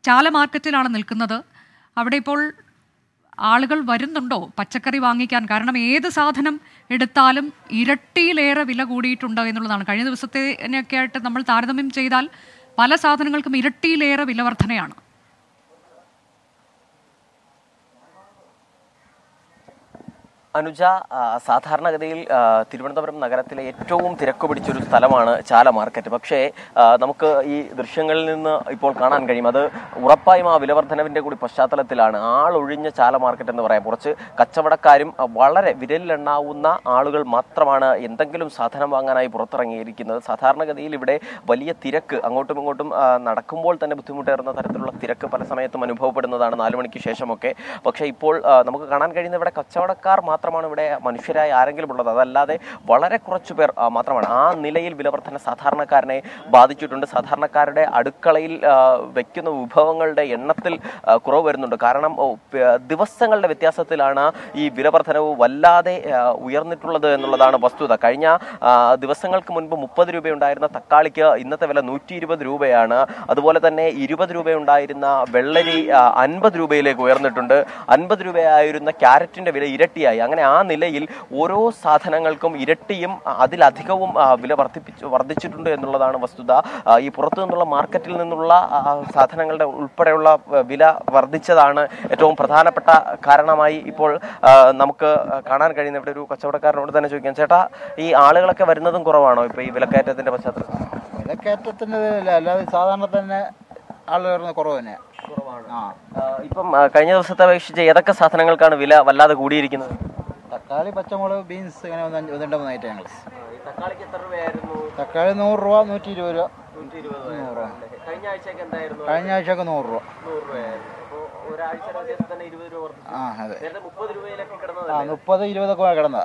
ചാല മാർക്കറ്റിലാണ് നിൽക്കുന്നത് അവിടെ ഇപ്പോൾ ആളുകൾ വരുന്നുണ്ടോ പച്ചക്കറി വാങ്ങിക്കാൻ കാരണം ഏത് സാധനം എടുത്താലും ഇരട്ടിയിലേറെ വില കൂടിയിട്ടുണ്ട് എന്നുള്ളതാണ് കഴിഞ്ഞ ദിവസത്തേനൊക്കെ ആയിട്ട് നമ്മൾ താരതമ്യം ചെയ്താൽ പല സാധനങ്ങൾക്കും ഇരട്ടിയിലേറെ വില വർധനയാണ് അനുജ ആ, സാധാരണഗതിയിൽ ആ, തിരുവനന്തപുരം നഗരത്തിലെ ഏറ്റവും തിരക്ക് പിടിച്ചൊരു സ്ഥലമാണ് ചാല മാർക്കറ്റ് പക്ഷേ ആ, നമുക്ക് ഈ ദൃശ്യങ്ങളിൽ നിന്ന് ഇപ്പോൾ കാണാൻ കഴിയും അത് ഉറപ്പായും ആ വിലവർദ്ധനവിന്റെ കൂടി പശ്ചാത്തലത്തിലാണ് ആളൊഴിഞ്ഞ ചാല മാർക്കറ്റ് എന്ന് പറയാം കുറച്ച് കച്ചവടക്കാരും ആ, വളരെ വിരലിലെണ്ണാവുന്ന ആളുകൾ മാത്രമാണ് എന്തെങ്കിലും സാധനം വാങ്ങാനായി പുറത്തിറങ്ങിയിരിക്കുന്നത് സാധാരണഗതിയിൽ ഇവിടെ വലിയ തിരക്ക് അങ്ങോട്ടും ഇങ്ങോട്ടും ആ, നടക്കുമ്പോൾ തന്നെ ബുദ്ധിമുട്ടേറുന്ന തരത്തിലുള്ള തിരക്ക് പല സമയത്തും അനുഭവപ്പെടുന്നതാണ് നാലു മണിക്ക് ശേഷമൊക്കെ പക്ഷേ ഇപ്പോൾ ആ, നമുക്ക് കാണാൻ കഴിയുന്ന ഇവിടെ കച്ചവടക്കാർ മാത്രമാണ് ഇവിടെ മനുഷ്യരായ ആരെങ്കിലും ഉള്ളത് അതല്ലാതെ വളരെ കുറച്ചു പേർ ആ, മാത്രമാണ് ആ നിലയിൽ വിലവർധന സാധാരണക്കാരനെ ബാധിച്ചിട്ടുണ്ട് സാധാരണക്കാരുടെ അടുക്കളയിൽ ആ, വെക്കുന്ന വിഭവങ്ങളുടെ എണ്ണത്തിൽ ആ, കുറവ് വരുന്നുണ്ട് കാരണം ഓ, പ- ദിവസങ്ങളുടെ വ്യത്യാസത്തിലാണ് ഈ വിലവർധനവ് വല്ലാതെ ആ, ഉയർന്നിട്ടുള്ളത് എന്നുള്ളതാണ് വസ്തുത കഴിഞ്ഞ ആ, ദിവസങ്ങൾക്ക് മുൻപ് മുപ്പത് രൂപയുണ്ടായിരുന്ന തക്കാളിക്ക് ഇന്നത്തെ വില നൂറ്റി ഇരുപത് രൂപയാണ് അതുപോലെ തന്നെ ഇരുപത് രൂപയുണ്ടായിരുന്ന വെള്ളരി അൻപത് രൂപയിലേക്ക് ഉയർന്നിട്ടുണ്ട് അൻപത് രൂപയായിരുന്ന ക്യാരറ്റിന്റെ വില ഇരട്ടിയായി അങ്ങനെ ആ നിലയിൽ ഓരോ സാധനങ്ങൾക്കും ഇരട്ടിയും ആ, അതിലധികവും ആ, വില വർദ്ധിപ്പിച്ചു വർദ്ധിച്ചിട്ടുണ്ട് എന്നുള്ളതാണ് വസ്തുത ആ, ഈ പുറത്തു നിന്നുള്ള മാർക്കറ്റിൽ നിന്നുള്ള ആ, സാധനങ്ങളുടെ ഉൾപ്പെടെയുള്ള ആ, വില വർദ്ധിച്ചതാണ് ഏറ്റവും പ്രധാനപ്പെട്ട കാരണമായി ഇപ്പോൾ ആ, നമുക്ക് കാണാൻ കഴിയുന്ന ഇവിടെ ഒരു കച്ചവടക്കാരനോട് തന്നെ ചോദിക്കാം ചേട്ടാ ഈ ആളുകളൊക്കെ വരുന്നതും കുറവാണോ ഇപ്പൊ ഈ വിലക്കയറ്റത്തിന്റെ പശ്ചാത്തലത്തിൽ വിലക്കയറ്റത്തിൻ്റെ ഇതില്ല അല്ലാതെ സാധാരണ തന്നെ ആൾ വരുന്നത് കുറവ് തന്നെയാണ് ആ ആ, ഇപ്പം ആ, കഴിഞ്ഞ ദിവസത്തെ അപേക്ഷിച്ച് ഏതൊക്കെ സാധനങ്ങൾക്കാണ് വില വല്ലാതെ കൂടിയിരിക്കുന്നത് തക്കാളി പച്ചമുളക് ബീൻസ് ഇങ്ങനെ ഒന്ന് അഞ്ച് ഒന്നുണ്ട് മൂന്നായിട്ട് ഞങ്ങൾ തക്കാളിക്ക് എത്ര രൂപയായിരുന്നു തക്കാളി നൂറ് രൂപ നൂറ്റി ഇരുപത് രൂപ നൂറ്റി ഇരുപത് നൂറ് രൂപ കഴിഞ്ഞ ആഴ്ചയൊക്കെ എന്തായിരുന്നു കഴിഞ്ഞ ആഴ്ചയൊക്കെ നൂറ് രൂപ നൂറ് രൂപയായിരുന്നു അപ്പോൾ ഒരാഴ്ചയുടെ വ്യത്യാസം തന്നെ ഇരുപത് രൂപ വർദ്ധിച്ചു ആ അതെ നേരത്തെ മുപ്പത് രൂപയിലൊക്കെ കിടന്നത് ആ മുപ്പത് ഇരുപതൊക്കെ കിടന്നതാ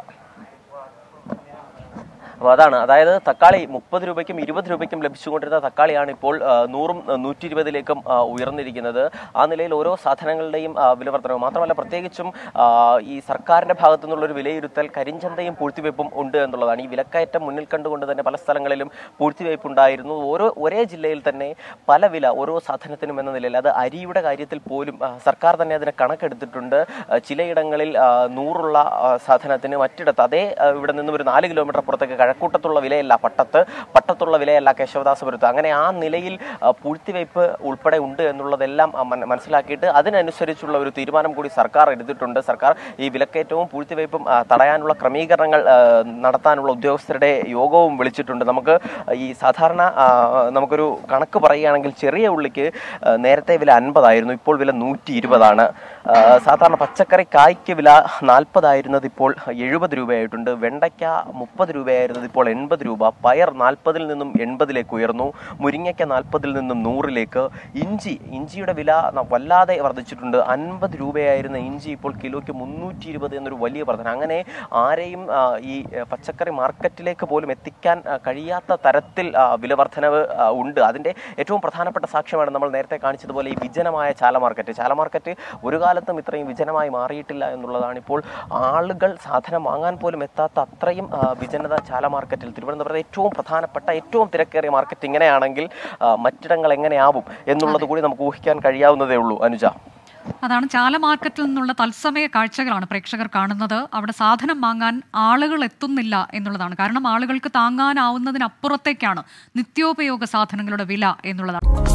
അപ്പോൾ അതാണ് അതായത് തക്കാളി മുപ്പത് രൂപയ്ക്കും ഇരുപത് രൂപയ്ക്കും ലഭിച്ചുകൊണ്ടിരുന്ന തക്കാളിയാണ് ഇപ്പോൾ ആ, നൂറും ആ, നൂറ്റി ഇരുപതിലേക്കും ആ, ഉയർന്നിരിക്കുന്നത് ആ നിലയിൽ ഓരോ സാധനങ്ങളുടെയും ആ, വില വർധനവ് മാത്രമല്ല പ്രത്യേകിച്ചും ആ, ഈ സർക്കാരിന്റെ ഭാഗത്തു നിന്നുള്ള ഒരു വിലയിരുത്തൽ കരിഞ്ചന്തയും പൂഴ്ത്തിവയ്പ്പും ഉണ്ട് എന്നുള്ളതാണ് ഈ വിലക്കയറ്റം മുന്നിൽ കണ്ടുകൊണ്ട് തന്നെ പല സ്ഥലങ്ങളിലും പൂഴ്ത്തിവയ്പ് ഉണ്ടായിരുന്നു ഓരോ ഒരേ ജില്ലയിൽ തന്നെ പല വില ഓരോ സാധനത്തിനും എന്ന നിലയിൽ അത് അരിയുടെ കാര്യത്തിൽ പോലും ആ, സർക്കാർ തന്നെ അതിനെ കണക്കെടുത്തിട്ടുണ്ട് ആ, ചിലയിടങ്ങളിൽ ആ, നൂറുള്ള ആ, സാധനത്തിന് മറ്റിടത്ത് അതേ ആ, ഇവിടെ നിന്നും ഒരു നാല് കിലോമീറ്റർ പുറത്തേക്ക് കഴക്കൂട്ടത്തുള്ള വിലയല്ല പട്ടത്ത് പട്ടത്തുള്ള വിലയല്ല കേശവദാസപുരത്ത് അങ്ങനെ ആ നിലയിൽ ആ, പൂഴ്ത്തിവയ്പ് ഉൾപ്പെടെ ഉണ്ട് എന്നുള്ളതെല്ലാം ആ, മന- മനസ്സിലാക്കിയിട്ട് അതിനനുസരിച്ചുള്ള ഒരു തീരുമാനം കൂടി സർക്കാർ എടുത്തിട്ടുണ്ട് സർക്കാർ ഈ വിലക്കയറ്റവും പൂഴ്ത്തിവയ്പും ആ, തടയാനുള്ള ക്രമീകരണങ്ങൾ ആ, നടത്താനുള്ള ഉദ്യോഗസ്ഥരുടെ യോഗവും വിളിച്ചിട്ടുണ്ട് നമുക്ക് ഈ സാധാരണ ആ, നമുക്കൊരു കണക്ക് പറയുകയാണെങ്കിൽ ചെറിയ ഉള്ളിക്ക് ആ, നേരത്തെ വില അൻപതായിരുന്നു ഇപ്പോൾ വില നൂറ്റി ഇരുപതാണ് സാധാരണ പച്ചക്കറി കായ്ക്ക് വില നാൽപ്പതായിരുന്നത് ഇപ്പോൾ എഴുപത് രൂപയായിട്ടുണ്ട് വെണ്ടയ്ക്ക മുപ്പത് രൂപയായിരുന്നത് ഇപ്പോൾ എൺപത് രൂപ പയർ നാൽപ്പതിൽ നിന്നും എൺപതിലേക്ക് ഉയർന്നു മുരിങ്ങയ്ക്ക നാൽപ്പതിൽ നിന്നും നൂറിലേക്ക് ഇഞ്ചി ഇഞ്ചിയുടെ വില ന- വല്ലാതെ വർദ്ധിച്ചിട്ടുണ്ട് അൻപത് രൂപയായിരുന്ന ഇഞ്ചി ഇപ്പോൾ കിലോയ്ക്ക് മുന്നൂറ്റി ഇരുപത് എന്നൊരു വലിയ വർധന അങ്ങനെ ആരെയും ആ, ഈ ആ, പച്ചക്കറി മാർക്കറ്റിലേക്ക് പോലും എത്തിക്കാൻ ആ, കഴിയാത്ത തരത്തിൽ ആ, വില വർധനവ് ആ, ഉണ്ട് അതിൻ്റെ ഏറ്റവും പ്രധാനപ്പെട്ട സാക്ഷ്യമാണ് നമ്മൾ നേരത്തെ കാണിച്ചതുപോലെ ഈ വിജനമായ ചാല മാർക്കറ്റ് ചാല മാർക്കറ്റ് ഒരു കാലത്തും ഇത്രയും വിജനമായി മാറിയിട്ടില്ല എന്നുള്ളതാണ് ഇപ്പോൾ ആളുകൾ സാധനം വാങ്ങാൻ പോലും എത്താത്ത അത്രയും ആ, വിജനത ചാല മാർക്കറ്റിൽ തിരുവനന്തപുരത്തെ ഏറ്റവും പ്രധാനപ്പെട്ട ഏറ്റവും തിരക്കേറിയ മാർക്കറ്റ് ഇങ്ങനെയാണെങ്കിൽ ആ, മറ്റിടങ്ങൾ എങ്ങനെയാവും എന്നുള്ളത് കൂടി നമുക്ക് ഊഹിക്കാൻ കഴിയാവുന്നതേ ഉള്ളൂ അനുജ അതാണ് ചാല മാർക്കറ്റിൽ നിന്നുള്ള തത്സമയ കാഴ്ചകളാണ് പ്രേക്ഷകർ കാണുന്നത് അവിടെ സാധനം വാങ്ങാൻ ആളുകൾ എത്തുന്നില്ല എന്നുള്ളതാണ് കാരണം ആളുകൾക്ക് താങ്ങാനാവുന്നതിനപ്പുറത്തേക്കാണ് നിത്യോപയോഗ സാധനങ്ങളുടെ വില എന്നുള്ളതാണ്